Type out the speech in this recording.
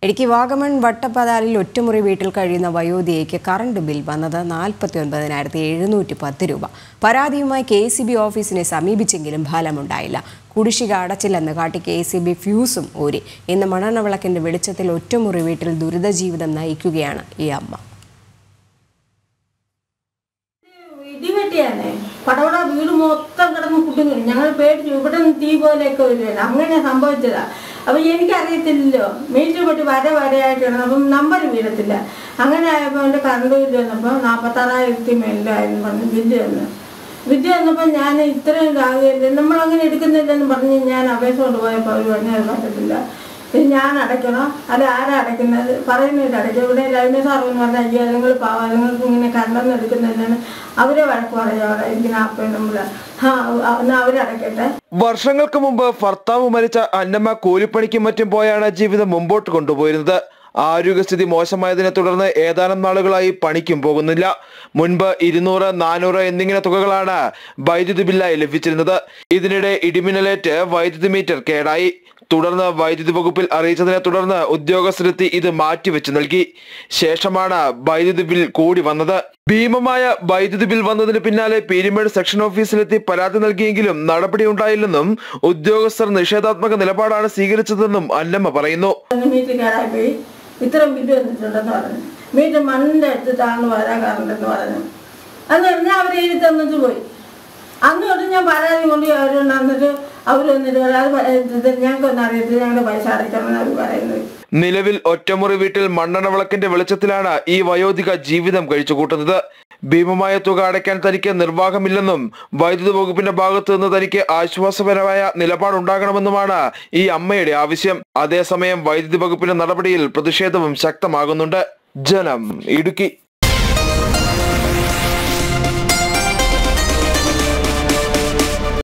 ഇടുക്കി വാഗമൺ വട്ടപ്പതാലിൽ ഒറ്റമുറി വീട്ടിൽ കഴിയുന്ന വയോധികയ്ക്ക് current bill വന്നത് നാൽപ്പത്തി ഒൻപതിനായിരത്തി എഴുന്നൂറ്റി പത്ത് രൂപ പരാതിയുമായി കെ സി ബി ഓഫീസിനെ സമീപിച്ചെങ്കിലും ഫലമുണ്ടായില്ല കുടിശ്ശിക അടച്ചില്ലെന്ന് കാട്ടി കെ സി ബി ഫ്യൂസും ഊരി ഇന്ന് മണ്ണെണ്ണ വിളക്കിന്റെ വെളിച്ചത്തിൽ ഒറ്റമുറി വീട്ടിൽ ദുരിത ജീവിതം നയിക്കുകയാണ് ഈ അമ്മ ഇടിവെട്ടിയാണേ പടവട വീട് മൊത്തം കിടന്ന് കുടുങ്ങി ഞങ്ങൾ പേടിച്ചു ഇവിടെ നിന്ന് തീ പോലെയൊക്കെ വരുമല്ലോ അങ്ങനെ സംഭവിച്ചതാ അപ്പൊ എനിക്കറിയത്തില്ലല്ലോ മീറ്റർ പൊട്ടി വര വരയായിട്ടാണ് അപ്പം നമ്പർ വീഴത്തില്ല അങ്ങനെ ആയപ്പോൾ എൻ്റെ കറണ്ട് ബില്ല് വന്നപ്പോൾ നാൽപ്പത്താറായിരത്തി മേലിലായിരുന്നു പറഞ്ഞു ബില്ല് വന്ന് ബില്ല് വന്നപ്പോൾ ഞാൻ ഇത്രയും ഇതാകില്ല നമ്മളങ്ങനെ എടുക്കുന്നില്ലെന്ന് പറഞ്ഞ് ഞാൻ അപേക്ഷ കൊണ്ടുപോയപ്പോൾ അവർ പറഞ്ഞു അത് പറ്റത്തില്ല ഇത് ഞാൻ അടയ്ക്കണോ അല്ല ആരാ അടയ്ക്കുന്നത് പറയുന്നില്ല അടയ്ക്കും ഇവിടെ ലൈന സാർ എന്ന് പറഞ്ഞാൽ അയ്യോ നിങ്ങൾ പാവാ നിങ്ങൾക്ക് ഇങ്ങനെ കരണ്ടൊന്നും എടുക്കുന്നില്ലെന്ന് അവരെ വഴക്ക് പറയുക അവിടെ ഇരിക്കുന്ന അപ്പം നമ്മൾ ആ എന്നാൽ അവരടയ്ക്കട്ടെ വർഷങ്ങൾക്ക് മുമ്പ് ഭർത്താവ് മരിച്ച അന്നമ്മ കൂലിപ്പണിക്കും മറ്റും പോയാണ് ജീവിതം മുമ്പോട്ട് കൊണ്ടുപോയിരുന്നത് ആരോഗ്യസ്ഥിതി മോശമായതിനെ തുടർന്ന് ഏതാനും നാളുകളായി പണിക്കും പോകുന്നില്ല മുൻപ് ഇരുന്നൂറ് നാനൂറ് എന്നിങ്ങനെ തുകകളാണ് വൈദ്യുതി ബില്ലായി ലഭിച്ചിരുന്നത് ഇതിനിടെ ഇടിമിന്നലേറ്റ് വൈദ്യുതി മീറ്റർ കേടായി തുടർന്ന് വൈദ്യുതി വകുപ്പിൽ അറിയിച്ചതിനെ തുടർന്ന് ഉദ്യോഗസ്ഥരെത്തി ഇത് മാറ്റിവെച്ചു നൽകി ശേഷമാണ് വൈദ്യുതി ബിൽ കൂടി വന്നത് ഭീമമായ വൈദ്യുതി ബിൽ വന്നതിന് പിന്നാലെ പീരിമേഡ് സെക്ഷൻ ഓഫീസിലെത്തി പരാതി നൽകിയെങ്കിലും നടപടി ഉണ്ടായില്ലെന്നും ഉദ്യോഗസ്ഥർ നിഷേധാത്മക നിലപാടാണ് സ്വീകരിച്ചതെന്നും അന്നമ്മ പറയുന്നു ഒന്ന് മീറ്റർ കേടായി പോയി ഇത്രയും ബില്ല് വന്നിട്ടുണ്ടെന്ന് പറഞ്ഞു മീറ്റർ മണ്ണിൻ്റെ അടുത്താണ് വരാൻ കാരണതെന്ന് പറഞ്ഞു അന്ന് പറഞ്ഞാൽ അവർ എഴുതി തന്നിട്ട് പോയി അന്ന് തൊട്ട് ഞാൻ പരാതി കൊണ്ട് അവർ വന്നിട്ട് അവർ വന്നിട്ട് പറയും, അത് പ- ഇത് ഞങ്ങൾക്കൊന്നും അറിയത്തില്ല ഞങ്ങളുടെ പൈസ അടയ്ക്കണമെന്ന് അവർ പറയുന്നത് നിലവിൽ ഒറ്റമുറി വീട്ടിൽ മണ്ണെണ്ണ വിളക്കിന്റെ വെളിച്ചത്തിലാണ് ഈ വയോധിക ജീവിതം കഴിച്ചുകൂട്ടുന്നത് ഭീമമായ തുക അടയ്ക്കാൻ തനിക്ക് നിർവാഹമില്ലെന്നും വൈദ്യുതി വകുപ്പിന്റെ ഭാഗത്തു നിന്ന് തനിക്ക് ആശ്വാസപരമായ നിലപാടുണ്ടാകണമെന്നുമാണ് ഈ അമ്മയുടെ ആവശ്യം അതേസമയം വൈദ്യുതി വകുപ്പിന്റെ നടപടിയിൽ പ്രതിഷേധവും ശക്തമാകുന്നുണ്ട് ജനം ഇടുക്കി